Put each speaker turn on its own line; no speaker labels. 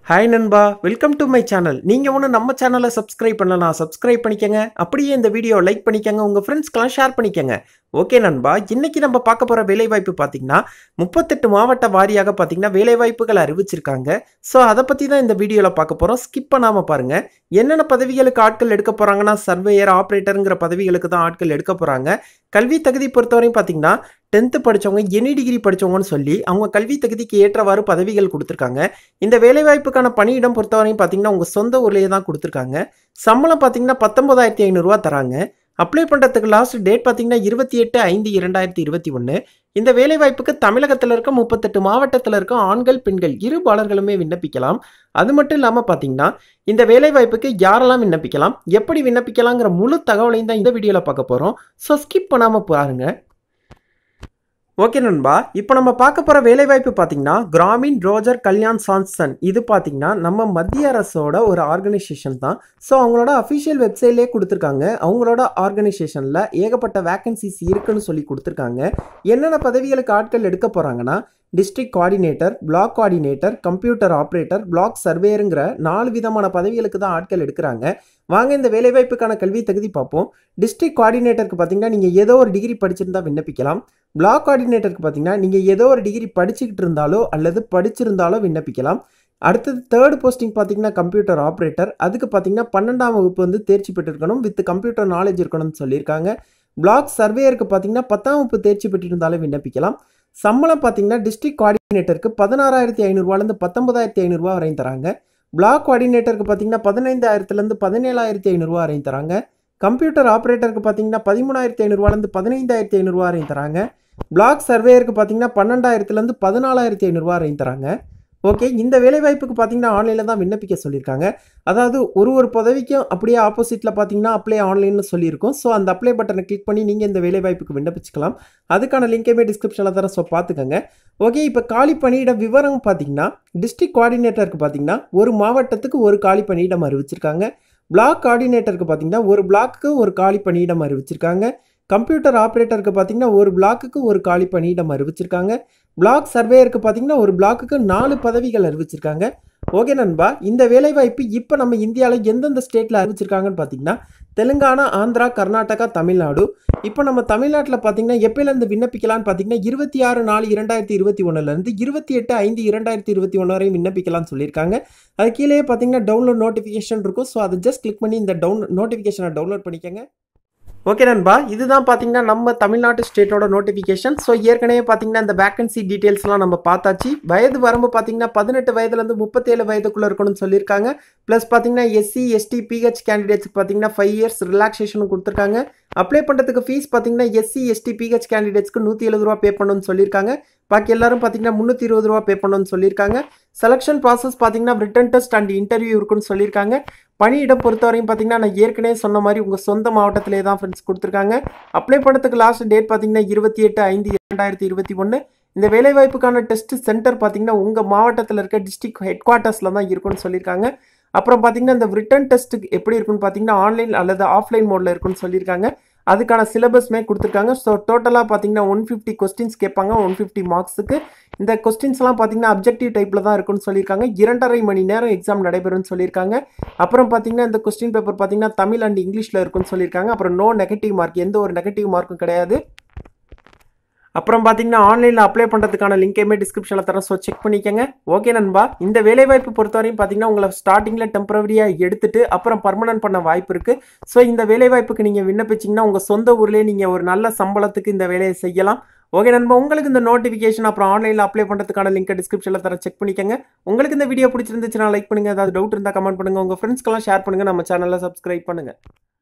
hi நண்பா welcome to my channel நீங்கள் ஒன்று நம்ம சேனலை சப்ஸ்கிரைப் பண்ணலாம் சப்ஸ்கிரைப் பண்ணிக்கங்க அப்படியே இந்த வீடியோ லைக் பண்ணிக்கங்க உங்கள் ஃப்ரெண்ட்ஸ்க்கெலாம் ஷேர் பண்ணிக்கங்க ஓகே நண்பா இன்னைக்கு நம்ம பார்க்க போகிற வேலைவாய்ப்பு பார்த்தீங்கன்னா முப்பத்தெட்டு மாவட்ட வாரியாக பார்த்தீங்கன்னா வேலைவாய்ப்புகள் அறிவிச்சிருக்காங்க ஸோ அதை பற்றி தான் இந்த வீடியோவில் பார்க்க போகிறோம் ஸ்கிப் பண்ணாமல் பாருங்கள் என்னென்ன பதவிகளுக்கு ஆட்கள் எடுக்க போகிறாங்கன்னா சர்வேயர் ஆப்ரேட்டருங்கிற பதவிகளுக்கு தான் ஆட்கள் எடுக்க போகிறாங்க கல்வி தகுதி பொறுத்தவரையும் பார்த்தீங்கன்னா டென்த்து படித்தவங்க எனி டிகிரி படித்தவங்கன்னு சொல்லி அவங்க கல்வி தகுதிக்கு ஏற்றவாறு பதவிகள் கொடுத்துருக்காங்க இந்த வேலைவாய்ப்புக்கான பணியிடம் பொறுத்தவரையும் பார்த்தீங்கன்னா உங்கள் சொந்த ஊர்லேயே தான் கொடுத்துருக்காங்க சம்பளம் பார்த்தீங்கன்னா பத்தொன்பதாயிரத்தி ஐநூறுரூவா தராங்க அப்ளை பண்ணுறதுக்கு லாஸ்ட் டேட் பார்த்தீங்கன்னா இருபத்தி எட்டு ஐந்து இரண்டாயிரத்தி இருபத்தி ஒன்று இந்த வேலைவாய்ப்புக்கு தமிழகத்தில் இருக்க முப்பத்தெட்டு மாவட்டத்தில் இருக்க ஆண்கள் பெண்கள் இரு பாலர்களுமே விண்ணப்பிக்கலாம் அது மட்டும் இல்லாமல் பார்த்தீங்கன்னா இந்த வேலைவாய்ப்புக்கு யாரெல்லாம் விண்ணப்பிக்கலாம் எப்படி விண்ணப்பிக்கலாங்கிற முழு தகவலையும் தான் இந்த வீடியோவில் பார்க்க போகிறோம் ஸோ ஸ்கிப் பண்ணாமல் பாருங்கள் ஓகே நண்பா இப்போ நம்ம பார்க்க போகிற வேலைவாய்ப்பு பார்த்தீங்கன்னா கிராமின் ரோஜர் கல்யாண் சான்சன் இது பார்த்தீங்கன்னா நம்ம மத்திய அரசோட ஒரு ஆர்கனைசேஷன் தான் ஸோ அவங்களோட அஃபிஷியல் வெப்சைட்லேயே கொடுத்துருக்காங்க அவங்களோட ஆர்கனைசேஷனில் ஏகப்பட்ட வேக்கன்சிஸ் இருக்குன்னு சொல்லி கொடுத்துருக்காங்க என்னென்ன பதவிகளுக்கு ஆட்கள் எடுக்க போகிறாங்கன்னா district coordinator block coordinator computer operator block சர்வேயருங்கிற நாலு விதமான பதவிகளுக்கு தான் ஆட்கள் எடுக்கிறாங்க வாங்க இந்த வேலைவாய்ப்புக்கான கல்வி தகுதி பார்ப்போம் டிஸ்ட்ரிக்ட் கோஆர்டினேட்டருக்கு பார்த்தீங்கன்னா நீங்கள் ஏதோ ஒரு டிகிரி படிச்சிருந்தா விண்ணப்பிக்கலாம் பிளாக் கோஆர்டினேட்டருக்கு பார்த்தீங்கன்னா நீங்கள் ஏதோ ஒரு டிகிரி படிச்சுக்கிட்டு இருந்தாலோ அல்லது படிச்சிருந்தாலோ விண்ணப்பிக்கலாம் அடுத்தது தேர்ட் போஸ்டிங் பார்த்தீங்கன்னா கம்ப்யூட்டர் ஆப்ரேட்டர் அதுக்கு பார்த்தீங்கன்னா பன்னெண்டாம் வகுப்பு வந்து தேர்ச்சி பெற்றிருக்கணும் வித் கம்ப்யூட்டர் நாலேஜ் இருக்கணும்னு சொல்லியிருக்காங்க பிளாக் சர்வேயருக்கு பார்த்தீங்கன்னா பத்தாம் வகுப்பு தேர்ச்சி பெற்றிருந்தாலும் விண்ணப்பிக்கலாம் சம்பளம் பார்த்தீங்கன்னா டிஸ்ட்ரிக்ட் கோஆர்டினேட்டருக்கு பதினாறாயிரத்தி ஐநூறுரூவாலேருந்து பத்தொன்பதாயிரத்தி ஐநூறுரூவா வரையும் தராங்க பிளாக் கோஆர்டினேட்டருக்கு பார்த்தீங்கன்னா பதினைந்தாயிரத்துலேருந்து பதினேழாயிரத்தி ஐநூறுரூவா வரையும் தராங்க கம்ப்யூட்டர் ஆப்ரேட்டருக்கு பார்த்தீங்கன்னா பதிமூணாயிரத்தி ஐநூறுரூவாலேருந்து பதினைந்தாயிரத்தி ஐநூறுரூவா வரையும் தராங்க பிளாக் சர்வேயருக்கு பார்த்தீங்கன்னா பன்னெண்டாயிரத்துலேருந்து பதினாலாயிரத்தி ஐநூறுரூவா வரையும் தராங்க ஓகே இந்த வேலைவாய்ப்புக்கு பார்த்தீங்கன்னா ஆன்லைனில் தான் விண்ணப்பிக்க சொல்லியிருக்காங்க அதாவது ஒரு ஒரு பதவிக்கும் அப்படியே ஆப்போசிட்டில் பார்த்தீங்கன்னா அப்ளை ஆன்லைன்னு சொல்லியிருக்கோம் ஸோ அந்த அப்ளை பட்டனை கிளிக் பண்ணி நீங்கள் இந்த வேலைவாய்ப்புக்கு விண்ணப்பிச்சுக்கலாம் அதுக்கான லிங்கையுமே டிஸ்கிரிப்ஷனில் தரேன் ஸோ பார்த்துக்கோங்க ஓகே இப்போ காலி பணியிட விவரம் பார்த்தீங்கன்னா டிஸ்ட்ரிக்ட் கோஆர்டினேட்டருக்கு பார்த்தீங்கன்னா ஒரு மாவட்டத்துக்கு ஒரு காலி பணியிடம் அறிவிச்சிருக்காங்க பிளாக் கோஆர்டினேட்டருக்கு பார்த்தீங்கன்னா ஒரு பிளாக்கு ஒரு காலி பணியிடம் அறிவிச்சிருக்காங்க கம்ப்யூட்டர் ஆப்ரேட்டருக்கு பார்த்தீங்கன்னா ஒரு பிளாக்குக்கு ஒரு காலி பணியிடம் அறிவிச்சிருக்காங்க பிளாக் சர்வேயருக்கு பார்த்தீங்கன்னா ஒரு பிளாக்குக்கு நாலு பதவிகள் அறிவிச்சிருக்காங்க ஓகே நண்பா இந்த வேலைவாய்ப்பு இப்போ நம்ம இந்தியாவில் எந்தெந்த ஸ்டேட்டில் அறிவிச்சிருக்காங்கன்னு பார்த்தீங்கன்னா தெலுங்கானா ஆந்திரா கர்நாடகா தமிழ்நாடு இப்போ நம்ம தமிழ்நாட்டில் பார்த்தீங்கன்னா எப்போலேருந்து விண்ணப்பிக்கலாம்னு பார்த்தீங்கன்னா இருபத்தி ஆறு நாலு இரண்டாயிரத்தி இருபத்தி ஒன்றுலேருந்து இருபத்தி எட்டு ஐந்து இரண்டாயிரத்தி இருபத்தி ஒன்று வரையும் விண்ணப்பிக்கலாம்னு சொல்லியிருக்காங்க அது கீழே பார்த்தீங்கன்னா டவுன்லோட் நோட்டிஃபிகேஷன் இருக்கும் ஸோ அதை ஜஸ்ட் கிளிக் பண்ணி இந்த டவுன் நோட்டிஃபிகேஷனை டவுன்லோட் பண்ணிக்கோங்க ஓகே நண்பா இதுதான் பார்த்தீங்கன்னா நம்ம தமிழ்நாட்டு ஸ்டேட்டோட நோட்டிஃபிகேஷன் ஸோ ஏற்கனவே பார்த்தீங்கன்னா இந்த வேகன்சி டீட்டெயில்ஸ்லாம் நம்ம பார்த்தாச்சு வயது வரம்பு பார்த்தீங்கன்னா பதினெட்டு வயதுலேருந்து முப்பத்தேழு வயதுக்குள்ளே இருக்கணும்னு சொல்லியிருக்காங்க ப்ளஸ் பார்த்தீங்கன்னா எஸ்சி எஸ்டி பிஹெச் கேண்டிடேட்ஸ்க்கு பார்த்தீங்கன்னா ஃபைவ் இயர்ஸ் ரிலாக்ஸேஷனும் கொடுத்துருக்காங்க அப்ளை பண்ணுறதுக்கு ஃபீஸ் பார்த்தீங்கன்னா எஸ்சி எஸ்டி பிஹெச் கேண்டிடேட்ஸ்க்கு நூற்றி எழுபது ரூபா பே பண்ணணும்னு சொல்லியிருக்காங்க பாக்கி எல்லாரும் பார்த்தீங்கன்னா முந்நூற்றி இருபது ரூபா பே பண்ணணும்னு சொல்லியிருக்காங்க செலெக்ஷன் ப்ராசஸ் பார்த்தீங்கன்னா ரிட்டன் டெஸ்ட் அண்ட் இன்டர்வியூ இருக்குன்னு சொல்லியிருக்காங்க பணியிடம் பொறுத்தவரையும் பார்த்தீங்கன்னா நான் ஏற்கனவே சொன்ன மாதிரி உங்கள் சொந்த மாவட்டத்திலே தான் ஃப்ரெண்ட்ஸ் கொடுத்துருக்காங்க அப்ளை பண்ணுறதுக்கு லாஸ்ட் டேட் பார்த்தீங்கன்னா இருபத்தி எட்டு ஐந்து இரண்டாயிரத்தி இருபத்தி ஒன்று இந்த வேலைவாய்ப்புக்கான டெஸ்ட் சென்டர் பார்த்தீங்கன்னா உங்கள் மாவட்டத்தில் இருக்க டிஸ்ட்ரிக்ட் ஹெட் குவார்ட்டர்ஸில் தான் இருக்குன்னு சொல்லியிருக்காங்க அப்புறம் பார்த்தீங்கன்னா இந்த ரிட்டன் டெஸ்ட்டுக்கு எப்படி இருக்குன்னு பார்த்தீங்கன்னா ஆன்லைன் அல்லது ஆஃப்லைன் மோடில் இருக்குன்னு சொல்லியிருக்காங்க அதுக்கான சிலபஸ்மே கொடுத்துருக்காங்க ஸோ டோட்டலாக பார்த்தீங்கன்னா ஒன் ஃபிஃப்டி கொஸ்டின்ஸ் கேட்பாங்க ஒன் ஃபிஃப்டி மார்க்ஸுக்கு இந்த கொஸ்டின்ஸ்லாம் பார்த்தீங்கன்னா அப்ஜெக்டிவ் டைப்பில் தான் இருக்குன்னு சொல்லியிருக்காங்க இரண்டரை மணி நேரம் எக்ஸாம் நடைபெறும்னு சொல்லியிருக்காங்க அப்புறம் பார்த்தீங்கன்னா இந்த கொஸ்டின் பேப்பர் பார்த்தீங்கன்னா தமிழ் அண்ட் இங்கிலீஷில் இருக்குன்னு சொல்லியிருக்காங்க அப்புறம் நோ நெகட்டிவ் மார்க் எந்த ஒரு நெகட்டிவ் மார்க்கும் கிடையாது அப்புறம் பார்த்தீங்கன்னா ஆன்லைனில் அப்ளை பண்ணுறதுக்கான லிங்கையுமே டிஸ்கிரிப்ஷனில் தரேன் ஸோ செக் பண்ணிக்கோங்க ஓகே நண்பா இந்த வேலைவாய்ப்பு பொறுத்தவரையும் பார்த்தீங்கன்னா உங்களை ஸ்டார்டிங்கில் டெம்பரவரியாக எடுத்துட்டு அப்புறம் பர்மனன்ட் பண்ண வாய்ப்பு இருக்குது ஸோ இந்த வேலைவாய்ப்புக்கு நீங்கள் விண்ணப்பிச்சிங்கன்னா உங்கள் சொந்த ஊர்லேயே நீங்கள் ஒரு நல்ல சம்பளத்துக்கு இந்த வேலையை செய்யலாம் ஓகே நண்பா உங்களுக்கு இந்த நோட்டிஃபிகேஷன் அப்புறம் ஆன்லைனில் அப்ளை பண்ணுறதுக்கான லிங்க் டிஸ்கிரிப்ஷனில் தர செக் பண்ணிக்கோங்க உங்களுக்கு இந்த வீடியோ பிடிச்சிருந்துச்சுன்னா லைக் பண்ணுங்கள் ஏதாவது டவுட் இருந்தால் கமெண்ட் பண்ணுங்கள் உங்கள் ஃப்ரெண்ட்ஸ்க்கெல்லாம் ஷேர் பண்ணுங்கள் நம்ம சேனலில் சப்ஸ்கிரைப் பண்ணுங்கள்